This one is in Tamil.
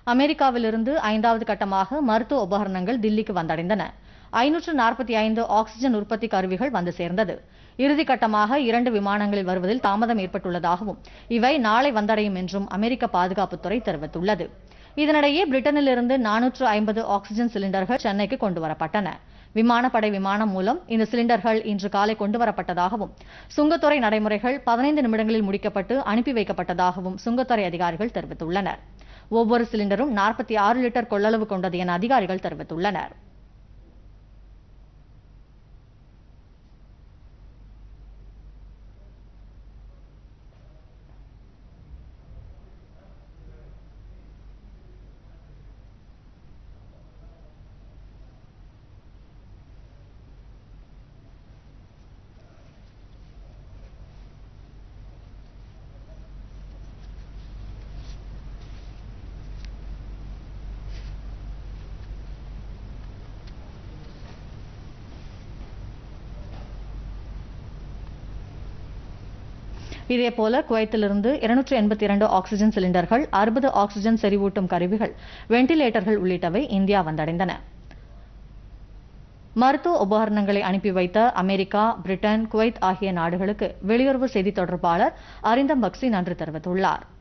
அமெரிக்காவிலிருந்து ஐந்தாவது கட்டமாக மருத்துவ உபகரணங்கள் தில்லிக்கு வந்தடைந்தன ஐநூற்று நாற்பத்தி ஐந்து ஆக்ஸிஜன் உற்பத்தி கருவிகள் வந்து சேர்ந்தது இறுதி கட்டமாக இரண்டு விமானங்களில் வருவதில் தாமதம் ஏற்பட்டுள்ளதாகவும் இவை நாளை வந்தடையும் என்றும் அமெரிக்க பாதுகாப்புத்துறை தெரிவித்துள்ளது இதனிடையே பிரிட்டனிலிருந்து நானூற்று ஐம்பது ஆக்ஸிஜன் சிலிண்டர்கள் சென்னைக்கு கொண்டுவரப்பட்டன விமானப்படை விமானம் மூலம் இந்த சிலிண்டர்கள் இன்று காலை கொண்டுவரப்பட்டதாகவும் சுங்கத்துறை நடைமுறைகள் பதினைந்து நிமிடங்களில் முடிக்கப்பட்டு அனுப்பி வைக்கப்பட்டதாகவும் சுங்கத்துறை அதிகாரிகள் தெரிவித்துள்ளனர் ஒவ்வொரு சிலிண்டரும் நாற்பத்தி ஆறு லிட்டர் கொள்ளளவு கொண்டது என அதிகாரிகள் தெரிவித்துள்ளனர் இதேபோல குவைத்திலிருந்து இருநூற்று எண்பத்தி இரண்டு ஆக்ஸிஜன் சிலிண்டர்கள் அறுபது ஆக்ஸிஜன் செறிவூட்டும் கருவிகள் வெண்டிலேட்டர்கள் உள்ளிட்டவை இந்தியா வந்தடைந்தன மருத்துவ உபகரணங்களை அனுப்பி வைத்த அமெரிக்கா பிரிட்டன் குவைத் ஆகிய நாடுகளுக்கு வெளியுறவு செய்தி தொடர்பாளர் அரிந்தம் பக்சி நன்றி தெரிவித்துள்ளார்